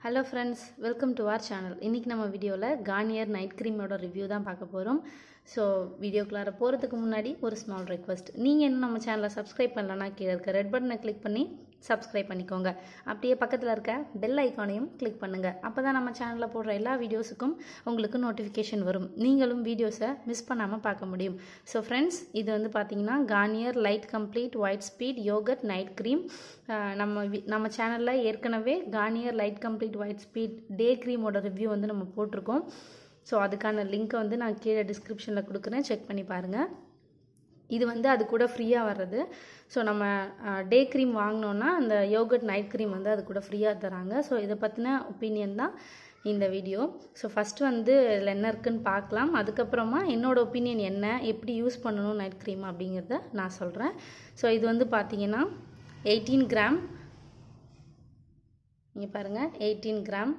hello friends welcome to our channel இன்றைக்கி நம்ம வீடியோவில் கார்னியர் நைட் க்ரீமோட ரிவ்யூ தான் பார்க்க போகிறோம் ஸோ வீடியோக்குள்ளார போகிறதுக்கு முன்னாடி ஒரு ஸ்மால் ரெக்வஸ்ட் நீங்கள் இன்னும் நம்ம சேனலை சப்ஸ்கிரைப் பண்ணலன்னா கீழே இருக்க ரெட் பட்டனை கிளிக் பண்ணி சப்ஸ்கிரைப் பண்ணிக்கோங்க அப்படியே பக்கத்தில் இருக்க பெல் ஐக்கானையும் கிளிக் பண்ணுங்கள் அப்போ தான் நம்ம சேனலில் போடுற எல்லா வீடியோஸுக்கும் உங்களுக்கு நோட்டிஃபிகேஷன் வரும் நீங்களும் வீடியோஸை மிஸ் பண்ணாமல் பார்க்க முடியும் ஸோ ஃப்ரெண்ட்ஸ் இது வந்து பார்த்தீங்கன்னா Garnier light complete white speed yogurt night cream நம்ம வி- நம்ம சேனலில் ஏற்கனவே Garnier light complete white speed day க்ரீமோட ரிவ்யூ வந்து நம்ம போட்டிருக்கோம் ஸோ அதுக்கான லிங்க்கை வந்து நான் கீழே டிஸ்கிரிப்ஷனில் கொடுக்குறேன் செக் பண்ணி பாருங்கள் இது வந்து அது கூட ஃப்ரீயாக வர்றது ஸோ நம்ம டே க்ரீம் வாங்கினோன்னா அந்த யோகட் நைட் க்ரீம் வந்து அது கூட ஃப்ரீயாக தராங்க ஸோ இதை பற்றின ஒப்பீனியன் தான் இந்த வீடியோ ஸோ ஃபஸ்ட்டு வந்து இதில் என்ன இருக்குன்னு பார்க்கலாம் அதுக்கப்புறமா என்னோட ஒப்பீனியன் என்ன எப்படி யூஸ் பண்ணணும் நைட் க்ரீம் அப்படிங்கிறத நான் சொல்கிறேன் ஸோ இது வந்து பார்த்தீங்கன்னா எயிட்டீன் கிராம் இங்கே பாருங்கள் எயிட்டீன் கிராம்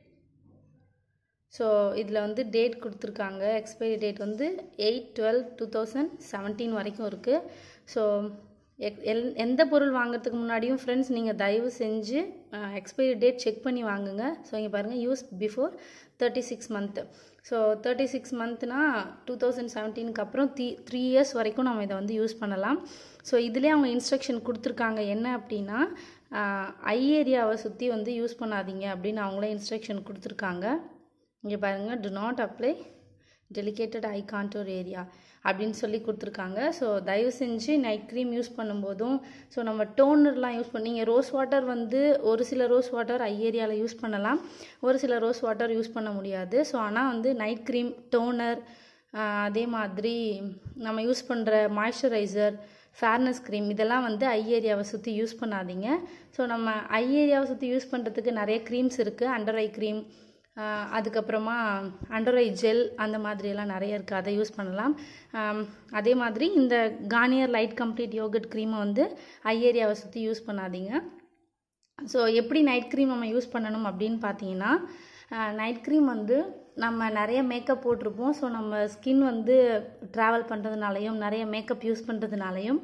ஸோ இதில் வந்து டேட் கொடுத்துருக்காங்க எக்ஸ்பைரி டேட் வந்து eight twelve two thousand seventeen வரைக்கும் இருக்குது ஸோ எக் எல் எந்த பொருள் வாங்குறதுக்கு முன்னாடியும் ஃப்ரெண்ட்ஸ் நீங்கள் தயவு செஞ்சு எக்ஸ்பைரி டேட் செக் பண்ணி வாங்குங்க ஸோ இங்கே பாருங்கள் use before thirty six month so thirty six மந்த்னா டூ தௌசண்ட் செவன்டீனுக்கு அப்புறம் த்ரீ த்ரீ இயர்ஸ் வரைக்கும் நம்ம இதை வந்து யூஸ் பண்ணலாம் ஸோ இதுலேயே அவங்க இன்ஸ்ட்ரக்ஷன் கொடுத்துருக்காங்க என்ன அப்படின்னா ஐ ஏரியாவை சுற்றி வந்து யூஸ் பண்ணாதீங்க அப்படின்னு அவங்களே இன்ஸ்ட்ரக்ஷன் கொடுத்துருக்காங்க இங்கே பாருங்கள் do not apply delicate eye contour area அப்படின்னு சொல்லி கொடுத்துருக்காங்க ஸோ தயவு செஞ்சு நைட் க்ரீம் யூஸ் பண்ணும்போதும் ஸோ நம்ம டோனர்லாம் யூஸ் பண்ணி நீங்கள் ரோஸ் வாட்டர் வந்து ஒரு சில ரோஸ் வாட்டர் ஐ ஏரியாவில் யூஸ் பண்ணலாம் ஒரு சில ரோஸ் வாட்டர் யூஸ் பண்ண முடியாது ஸோ ஆனால் வந்து நைட் க்ரீம் டோனர் அதே மாதிரி நம்ம யூஸ் பண்ணுற மாய்ஸ்சரைசர் ஃபேர்னஸ் க்ரீம் இதெல்லாம் வந்து ஐ ஏரியாவை சுற்றி யூஸ் பண்ணாதீங்க ஸோ நம்ம ஐ ஏரியாவை சுற்றி யூஸ் பண்ணுறதுக்கு நிறைய க்ரீம்ஸ் இருக்குது அண்டர் ஐ க்ரீம் ஆஹ் அதுக்கப்புறமா அண்டர் ஐ ஜெல் அந்த மாதிரியெல்லாம் நிறைய இருக்குது அதை யூஸ் பண்ணலாம் ஆம், அதே மாதிரி இந்த கார்னியர் லைட் கம்ப்ளீட் யோகட் க்ரீமை வந்து ஐ ஏரியாவை சுற்றி யூஸ் பண்ணாதீங்க ஸோ எப்படி நைட் க்ரீம் நம்ம யூஸ் பண்ணணும் அப்படின்னு பார்த்தீங்கன்னா நைட் க்ரீம் வந்து நம்ம நிறைய மேக்கப் போட்டிருப்போம் ஸோ நம்ம ஸ்கின் வந்து ட்ராவல் பண்ணுறதுனாலையும் நிறைய மேக்கப் யூஸ் பண்ணுறதுனாலையும்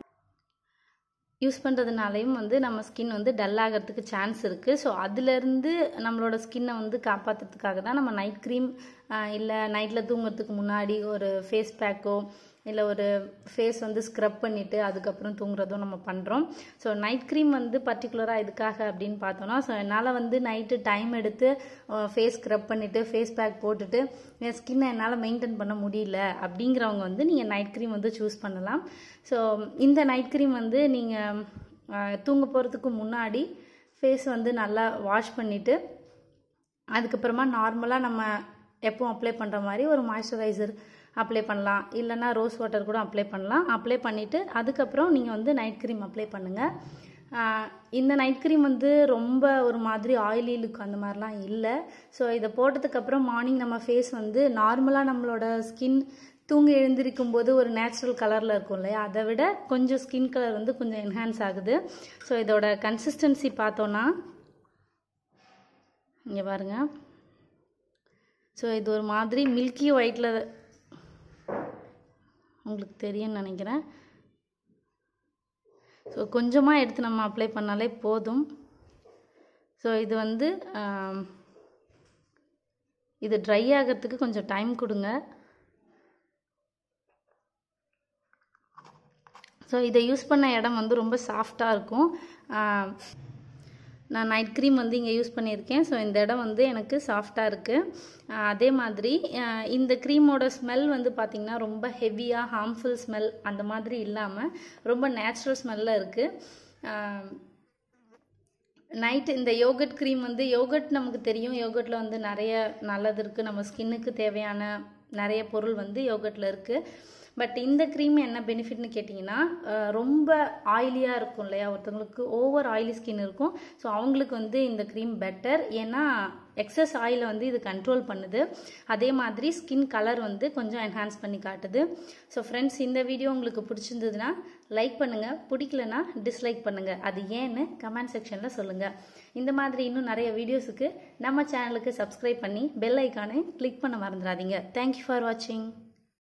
யூஸ் பண்ணுறதுனாலையும் வந்து நம்ம ஸ்கின் வந்து டல் ஆகிறதுக்கு சான்ஸ் இருக்குது ஸோ அதுலேருந்து நம்மளோட ஸ்கின்னை வந்து காப்பாற்றுறதுக்காக தான் நம்ம நைட் க்ரீம் இல்லை நைட்டில் தூங்குறதுக்கு முன்னாடி ஒரு ஃபேஸ் பேக்கோ இல்லை ஒரு ஃபேஸ் வந்து ஸ்க்ரப் பண்ணிவிட்டு அதுக்கப்புறம் தூங்குறதும் நம்ம பண்ணுறோம் ஸோ நைட் க்ரீம் வந்து பர்டிகுலராக இதுக்காக அப்படின்னு பார்த்தோன்னா ஸோ என்னால் வந்து நைட்டு டைம் எடுத்து ஃபேஸ் ஸ்க்ரப் பண்ணிவிட்டு ஃபேஸ் பேக் போட்டுட்டு என் ஸ்கின்னை என்னால் மெயின்டைன் பண்ண முடியல அப்படிங்கிறவங்க வந்து நீங்கள் நைட் க்ரீம் வந்து சூஸ் பண்ணலாம் ஸோ இந்த நைட் க்ரீம் வந்து நீங்கள் தூங்க போகிறதுக்கு முன்னாடி ஃபேஸ் வந்து நல்லா வாஷ் பண்ணிவிட்டு அதுக்கப்புறமா நார்மலாக நம்ம எப்பவும் அப்ளை பண்ணுற மாதிரி ஒரு மாய்ஸ்சரைசர் அப்ளை பண்ணலாம் இல்லைன்னா ரோஸ் வாட்டர் கூட அப்ளை பண்ணலாம் அப்ளை பண்ணிவிட்டு அதுக்கப்புறம் நீங்கள் வந்து நைட் க்ரீம் அப்ளை பண்ணுங்கள் ஆஹ் இந்த நைட் க்ரீம் வந்து ரொம்ப ஒரு மாதிரி ஆயிலி லுக் அந்த மாதிரிலாம் இல்லை ஸோ இதை போட்டதுக்கப்புறம் மார்னிங் நம்ம ஃபேஸ் வந்து நார்மலாக நம்மளோட ஸ்கின் தூங்கி எழுந்திருக்கும் போது ஒரு நேச்சுரல் கலரில் இருக்கும் இல்லையா அதை விட கொஞ்சம் ஸ்கின் கலர் வந்து கொஞ்சம் என்ஹான்ஸ் ஆகுது ஸோ இதோட கன்சிஸ்டன்சி பார்த்தோன்னா இங்கே பாருங்க ஸோ இது ஒரு மாதிரி மில்கி ஒயிட்டில் உங்களுக்கு தெரியும்னு நினைக்கிறேன் ஸோ கொஞ்சமாக எடுத்து நம்ம அப்ளை பண்ணாலே போதும் ஸோ இது வந்து ஆம், இது ட்ரை ஆகிறதுக்கு கொஞ்சம் டைம் கொடுங்க ஸோ இதை யூஸ் பண்ண இடம் வந்து ரொம்ப சாஃப்டாக இருக்கும் ஆஹ், நான் நைட் க்ரீம் வந்து இங்கே யூஸ் பண்ணியிருக்கேன் ஸோ இந்த இடம் வந்து எனக்கு சாஃப்டாக இருக்குது அதே மாதிரி ஆஹ், இந்த க்ரீமோட ஸ்மெல் வந்து பார்த்திங்கன்னா ரொம்ப ஹெவியாக ஹார்ம்ஃபுல் ஸ்மெல் அந்த மாதிரி இல்லாமல் ரொம்ப நேச்சுரல் ஸ்மெல்லில் இருக்குது நைட் இந்த யோகட் க்ரீம் வந்து யோகட் நமக்கு தெரியும் யோகட்டில் வந்து நிறைய நல்லது இருக்குது நம்ம ஸ்கின்னுக்கு தேவையான நிறைய பொருள் வந்து யோகட்டில் இருக்குது பட் இந்த க்ரீம் என்ன பெனிஃபிட்னு கேட்டிங்கன்னா அஹ், ரொம்ப ஆயிலியாக இருக்கும் இல்லையா ஒருத்தவங்களுக்கு ஓவர் ஆயிலி ஸ்கின் இருக்கும் ஸோ அவங்களுக்கு வந்து இந்த க்ரீம் பெட்டர் ஏன்னா எக்ஸஸ் ஆயிலை வந்து இது கண்ட்ரோல் பண்ணுது அதே மாதிரி ஸ்கின் கலர் வந்து கொஞ்சம் என்ஹான்ஸ் பண்ணி காட்டுது ஸோ ஃப்ரெண்ட்ஸ் இந்த வீடியோ உங்களுக்கு பிடிச்சிருந்ததுன்னா லைக் பண்ணுங்கள் பிடிக்கலனா டிஸ்லைக் பண்ணுங்கள் அது ஏன்னு கமெண்ட் செக்ஷனில் சொல்லுங்கள் இந்த மாதிரி இன்னும் நிறைய வீடியோஸுக்கு நம்ம சேனலுக்கு சப்ஸ்கிரைப் பண்ணி பெல் ஐக்கானை கிளிக் பண்ண மறந்துடாதீங்க தேங்க்யூ ஃபார் வாட்சிங்